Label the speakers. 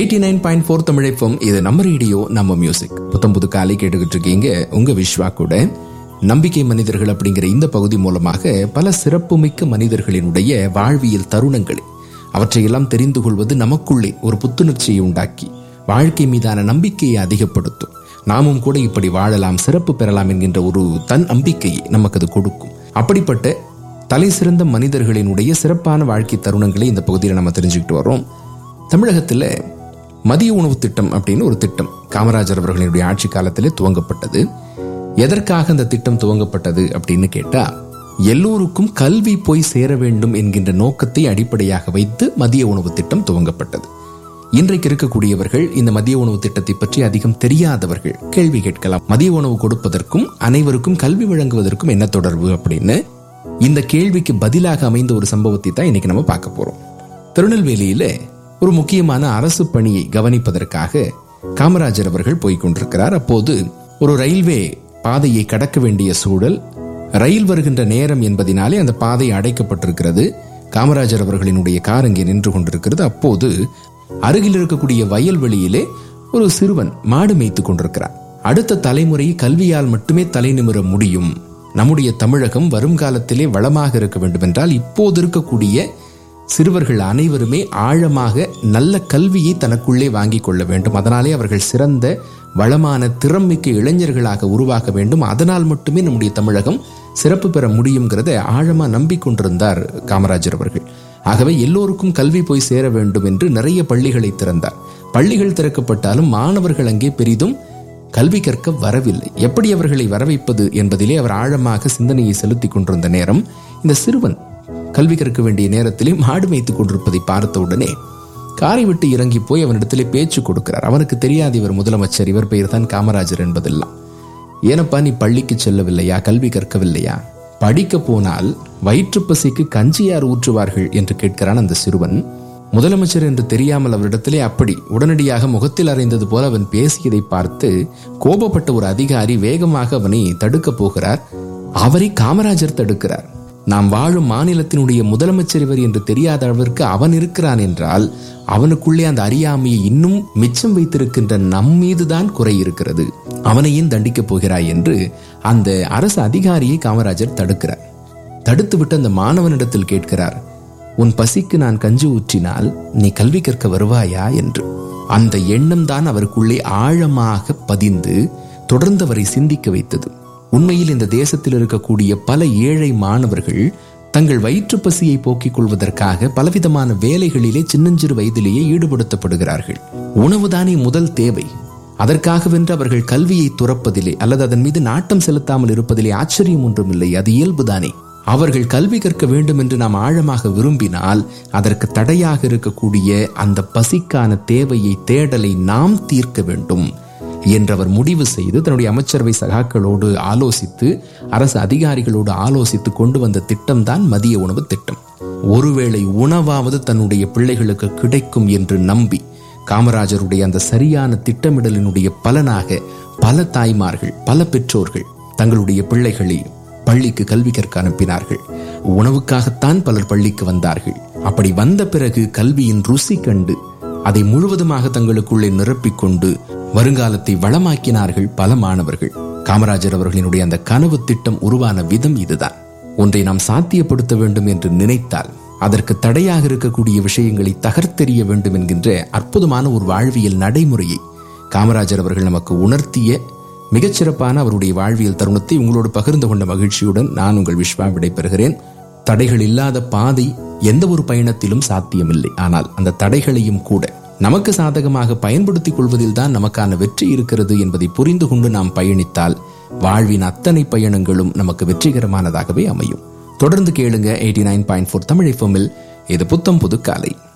Speaker 1: eighty nine point four தமிழைப்பம் இது நம்ம ரேடியோ நம்ம மியூசிக் புத்தம் புது காலை கேட்டுக்கிட்டு இருக்கீங்க உங்க விஸ்வா கூட நம்பிக்கை மனிதர்கள் அப்படிங்கிற இந்த பகுதி மூலமாக பல சிறப்புமிக்க மனிதர்களினுடைய வாழ்வியல் தருணங்களை அவற்றையெல்லாம் தெரிந்து கொள்வது நமக்குள்ளே ஒரு புத்துணர்ச்சியை உண்டாக்கி வாழ்க்கை மீதான நம்பிக்கையை அதிகப்படுத்தும் நாமும் கூட இப்படி வாழலாம் சிறப்பு பெறலாம் என்கின்ற ஒரு தன் நம்பிக்கையை நமக்கு அது கொடுக்கும் அப்படிப்பட்ட தலை சிறந்த மனிதர்களினுடைய சிறப்பான வாழ்க்கை தருணங்களை இந்த பகுதியில் நம்ம தெரிஞ்சுக்கிட்டு வரோம் தமிழகத்தில் மதிய உணவு திட்டம் அப்படின்னு ஒரு திட்டம் காமராஜர் அவர்களினுடைய ஆட்சி காலத்திலே துவங்கப்பட்டது எதற்காக அந்த திட்டம் துவங்கப்பட்டது அப்படின்னு கேட்டா எல்லோருக்கும் கல்வி போய் சேர வேண்டும் என்கின்ற நோக்கத்தை அடிப்படையாக வைத்து மதிய உணவு திட்டம் துவங்கப்பட்டது இன்றைக்கு இருக்கக்கூடியவர்கள் இந்த மதிய உணவு திட்டத்தை பற்றி அதிகம் தெரியாதவர்கள் கேள்வி கேட்கலாம் மதிய உணவு கொடுப்பதற்கும் அனைவருக்கும் கல்வி வழங்குவதற்கும் என்ன தொடர்பு அப்படின்னு இந்த கேள்விக்கு பதிலாக அமைந்த ஒரு சம்பவத்தை தான் இன்னைக்கு நம்ம பார்க்க போறோம் திருநெல்வேலியில ஒரு முக்கியமான அரசு பணியை கவனிப்பதற்காக காமராஜர் அவர்கள் போய்க் கொண்டிருக்கிறார் அப்போது ஒரு ரயில்வே பாதையை கடக்க வேண்டிய சூழல் ரயில் வருகின்ற நேரம் என்பதினாலே அந்த பாதை அடைக்கப்பட்டிருக்கிறது காமராஜர் அவர்களினுடைய கார் அங்கே நின்று கொண்டிருக்கிறது அப்போது அருகில் இருக்கக்கூடிய வயல்வெளியிலே ஒரு சிறுவன் மாடு மேய்த்துக் கொண்டிருக்கிறார் அடுத்த தலைமுறை கல்வியால் மட்டுமே தலை நிமிர முடியும் நம்முடைய தமிழகம் வருங்காலத்திலே வளமாக இருக்க வேண்டும் என்றால் இப்போது இருக்கக்கூடிய சிறுவர்கள் அனைவருமே ஆழமாக நல்ல கல்வியை தனக்குள்ளே வாங்கிக் கொள்ள வேண்டும் அதனாலே அவர்கள் சிறந்த வளமான திறமிக்க இளைஞர்களாக உருவாக வேண்டும் அதனால் மட்டுமே நம்முடைய தமிழகம் சிறப்பு பெற முடியுங்கிறத ஆழமா நம்பிக்கொண்டிருந்தார் காமராஜர் அவர்கள் ஆகவே எல்லோருக்கும் கல்வி போய் சேர வேண்டும் என்று நிறைய பள்ளிகளை திறந்தார் பள்ளிகள் திறக்கப்பட்டாலும் மாணவர்கள் அங்கே பெரிதும் கல்வி கற்க வரவில்லை எப்படி அவர்களை வரவைப்பது என்பதிலே அவர் ஆழமாக சிந்தனையை செலுத்திக் கொண்டிருந்த நேரம் இந்த சிறுவன் கல்வி கற்க வேண்டிய நேரத்திலே மாடு மேய்த்துக் கொண்டிருப்பதை பார்த்த உடனே காரை விட்டு இறங்கி போய் அவனிடத்திலே பேச்சு கொடுக்கிறார் அவனுக்கு தெரியாது இவர் முதலமைச்சர் இவர் பெயர் தான் காமராஜர் என்பதெல்லாம் ஏனப்பா நீ பள்ளிக்கு செல்லவில்லையா கல்வி கற்கவில்லையா படிக்க போனால் வயிற்று பசிக்கு கஞ்சியார் ஊற்றுவார்கள் என்று கேட்கிறான் அந்த சிறுவன் முதலமைச்சர் என்று தெரியாமல் அவரிடத்திலே அப்படி உடனடியாக முகத்தில் அறைந்தது போல அவன் பேசியதை பார்த்து கோபப்பட்ட ஒரு அதிகாரி வேகமாக அவனை தடுக்கப் போகிறார் அவரை காமராஜர் தடுக்கிறார் நாம் வாழும் மாநிலத்தினுடைய முதலமைச்சர் இவர் என்று தெரியாத அளவிற்கு அவன் இருக்கிறான் என்றால் அவனுக்குள்ளே அந்த அறியாமையை இன்னும் மிச்சம் வைத்திருக்கின்ற நம் மீதுதான் குறை இருக்கிறது அவனையும் தண்டிக்கப் போகிறாய் என்று அந்த அரசு அதிகாரியை காமராஜர் தடுக்கிறார் தடுத்துவிட்டு அந்த மாணவனிடத்தில் கேட்கிறார் உன் பசிக்கு நான் கஞ்சி ஊற்றினால் நீ கல்வி கற்க வருவாயா என்று அந்த எண்ணம் தான் அவருக்குள்ளே ஆழமாக பதிந்து தொடர்ந்து அவரை சிந்திக்க வைத்தது உண்மையில் இந்த தேசத்தில் இருக்கக்கூடிய பல ஏழை மாணவர்கள் தங்கள் வயிற்று பசியை போக்கிக் கொள்வதற்காக பலவிதமான வேலைகளிலே சின்னஞ்சிறு வயதிலேயே ஈடுபடுத்தப்படுகிறார்கள் உணவுதானே முதல் தேவை அதற்காகவென்று அவர்கள் கல்வியை துறப்பதிலே அல்லது அதன் மீது நாட்டம் செலுத்தாமல் இருப்பதிலே ஆச்சரியம் ஒன்றும் இல்லை அது இயல்புதானே அவர்கள் கல்வி கற்க வேண்டும் என்று நாம் ஆழமாக விரும்பினால் அதற்கு தடையாக இருக்கக்கூடிய அந்த பசிக்கான தேவையை தேடலை நாம் தீர்க்க வேண்டும் என்றவர் முடிவு செய்து தன்னுடைய அமைச்சரவை சகாக்களோடு ஆலோசித்து அரசு அதிகாரிகளோடு ஆலோசித்து கொண்டு வந்த திட்டம் தான் மதிய உணவு திட்டம் ஒருவேளை உணவாவது தன்னுடைய பிள்ளைகளுக்கு கிடைக்கும் என்று நம்பி காமராஜருடைய அந்த சரியான திட்டமிடலினுடைய பலனாக பல தாய்மார்கள் பல பெற்றோர்கள் தங்களுடைய பிள்ளைகளை பள்ளிக்கு கல்வி கற்க அனுப்பினார்கள் உணவுக்காகத்தான் பலர் பள்ளிக்கு வந்தார்கள் அப்படி வந்த பிறகு கல்வியின் ருசி கண்டு அதை முழுவதுமாக தங்களுக்குள்ளே நிரப்பிக்கொண்டு வருங்காலத்தை வளமாக்கினார்கள் பல மாணவர்கள் காமராஜர் அவர்களினுடைய அந்த கனவு திட்டம் உருவான விதம் இதுதான் ஒன்றை நாம் சாத்தியப்படுத்த வேண்டும் என்று நினைத்தால் அதற்கு தடையாக இருக்கக்கூடிய விஷயங்களை தகர்த்தெறிய வேண்டும் என்கின்ற அற்புதமான ஒரு வாழ்வியல் நடைமுறையை காமராஜர் அவர்கள் நமக்கு உணர்த்திய மிகச்சிறப்பான அவருடைய வாழ்வியல் தருணத்தை உங்களோடு பகிர்ந்து கொண்ட மகிழ்ச்சியுடன் நான் உங்கள் விஸ்வா விடைபெறுகிறேன் தடைகள் இல்லாத பாதை எந்த ஒரு பயணத்திலும் சாத்தியமில்லை ஆனால் அந்த தடைகளையும் கூட நமக்கு சாதகமாக பயன்படுத்திக் கொள்வதில் தான் நமக்கான வெற்றி இருக்கிறது என்பதை புரிந்து கொண்டு நாம் பயணித்தால் வாழ்வின் அத்தனை பயணங்களும் நமக்கு வெற்றிகரமானதாகவே அமையும் தொடர்ந்து கேளுங்க eighty nine point four Tamil இது புத்தம் புது காலை